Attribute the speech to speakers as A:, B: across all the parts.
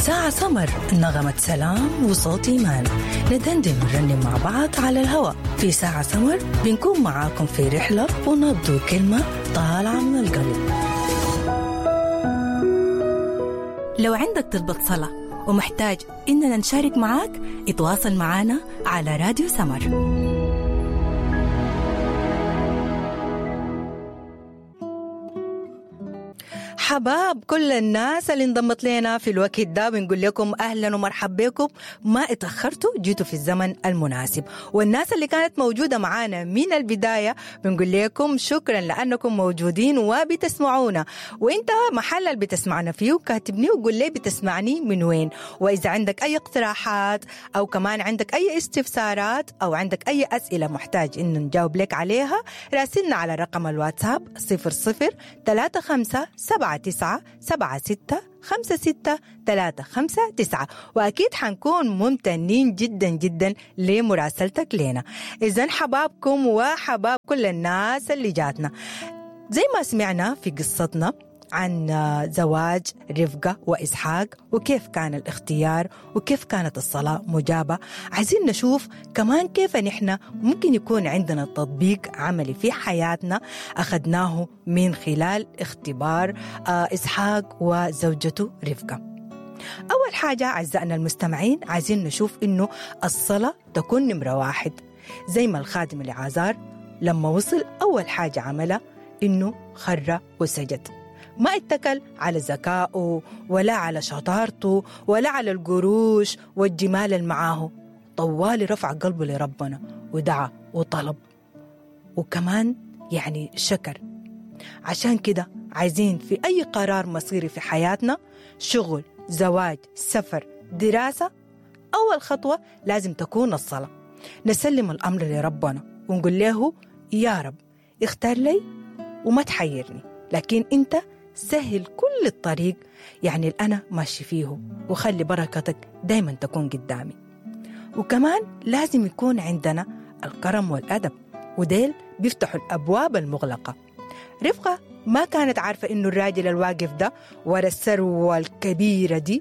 A: ساعة سمر نغمة سلام وصوت إيمان ندندن ونرنم مع بعض على الهواء في ساعة سمر بنكون معاكم في رحلة ونبدو كلمة طالعة من القلب لو عندك طلبة صلاة ومحتاج إننا نشارك معاك اتواصل معنا على راديو سمر حباب كل الناس اللي انضمت لنا في الوقت ده بنقول لكم اهلا ومرحبا بكم ما اتاخرتوا جيتوا في الزمن المناسب والناس اللي كانت موجوده معانا من البدايه بنقول لكم شكرا لانكم موجودين وبتسمعونا وانت محل اللي بتسمعنا فيه كاتبني وقول لي بتسمعني من وين واذا عندك اي اقتراحات او كمان عندك اي استفسارات او عندك اي اسئله محتاج ان نجاوب لك عليها راسلنا على رقم الواتساب 00 35 7 تسعة سبعة ستة خمسة ستة ثلاثة خمسة تسعة وأكيد حنكون ممتنين جدا جدا لمراسلتك لنا إذا حبابكم وحباب كل الناس اللي جاتنا زي ما سمعنا في قصتنا عن زواج رفقة وإسحاق وكيف كان الاختيار وكيف كانت الصلاة مجابة عايزين نشوف كمان كيف نحن ممكن يكون عندنا تطبيق عملي في حياتنا أخذناه من خلال اختبار إسحاق وزوجته رفقة أول حاجة أعزائنا المستمعين عايزين نشوف إنه الصلاة تكون نمرة واحد زي ما الخادم العازار لما وصل أول حاجة عملها إنه خر وسجد ما اتكل على ذكائه ولا على شطارته ولا على القروش والجمال اللي معاه طوالي رفع قلبه لربنا ودعا وطلب وكمان يعني شكر عشان كده عايزين في أي قرار مصيري في حياتنا شغل زواج سفر دراسة أول خطوة لازم تكون الصلاة نسلم الأمر لربنا ونقول له يا رب اختار لي وما تحيرني لكن أنت سهل كل الطريق يعني اللي أنا ماشي فيه وخلي بركتك دايما تكون قدامي وكمان لازم يكون عندنا الكرم والأدب وديل بيفتحوا الأبواب المغلقة رفقة ما كانت عارفة إنه الراجل الواقف ده ورا الثروة الكبيرة دي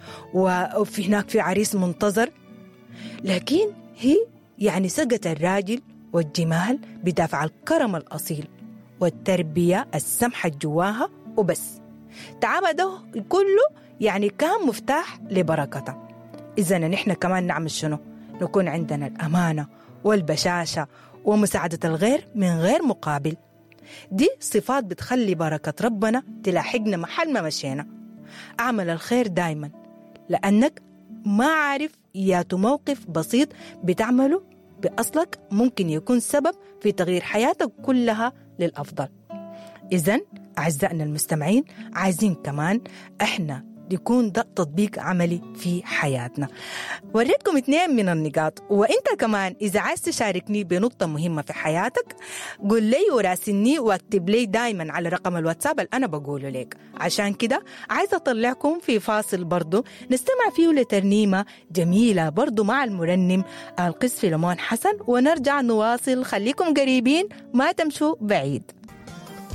A: وفي هناك في عريس منتظر لكن هي يعني سقت الراجل والجمال بدافع الكرم الأصيل والتربية السمحة جواها وبس تعبها ده كله يعني كان مفتاح لبركتها إذا نحن كمان نعمل شنو نكون عندنا الأمانة والبشاشة ومساعدة الغير من غير مقابل دي صفات بتخلي بركة ربنا تلاحقنا محل ما مشينا أعمل الخير دايما لأنك ما عارف ياتو موقف بسيط بتعمله بأصلك ممكن يكون سبب في تغيير حياتك كلها للأفضل إذا أعزائنا المستمعين عايزين كمان إحنا يكون ده تطبيق عملي في حياتنا وريتكم اثنين من النقاط وانت كمان اذا عايز تشاركني بنقطة مهمة في حياتك قل لي وراسلني واكتب لي دايما على رقم الواتساب اللي انا بقوله لك عشان كده عايزة اطلعكم في فاصل برضو نستمع فيه لترنيمة جميلة برضو مع المرنم القس فيلمون حسن ونرجع نواصل خليكم قريبين ما تمشوا بعيد